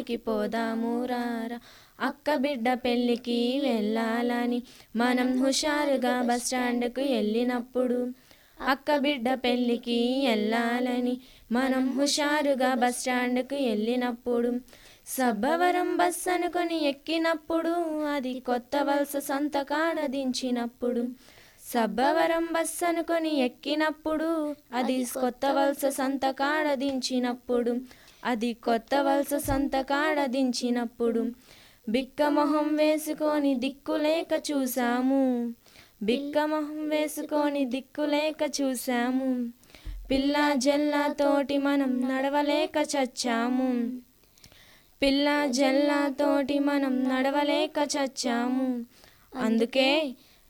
కి పోదాము రారా అక్క బిడ్డ పెళ్ళికి వెళ్ళాలని మనం హుషారుగా బస్ స్టాండ్కు వెళ్ళినప్పుడు అక్క బిడ్డ పెళ్ళికి వెళ్ళాలని మనం హుషారుగా బస్ స్టాండ్కు వెళ్ళినప్పుడు సబ్బవరం బస్ అనుకొని ఎక్కినప్పుడు అది కొత్త వలస సంత కాడ దించినప్పుడు సబ్బవరం బస్ అనుకొని ఎక్కినప్పుడు అది కొత్త వలస సంత కాడ దించినప్పుడు అది కొత్త వలస సంత కాడ దించినప్పుడు బిక్క మొహం వేసుకొని దిక్కులేక చూసాము బిక్క మొహం వేసుకొని దిక్కులేక చూసాము పిల్ల జల్లాతోటి మనం నడవలేక చచ్చాము పిల్ల జల్లాతోటి మనం నడవలేక చచ్చాము అందుకే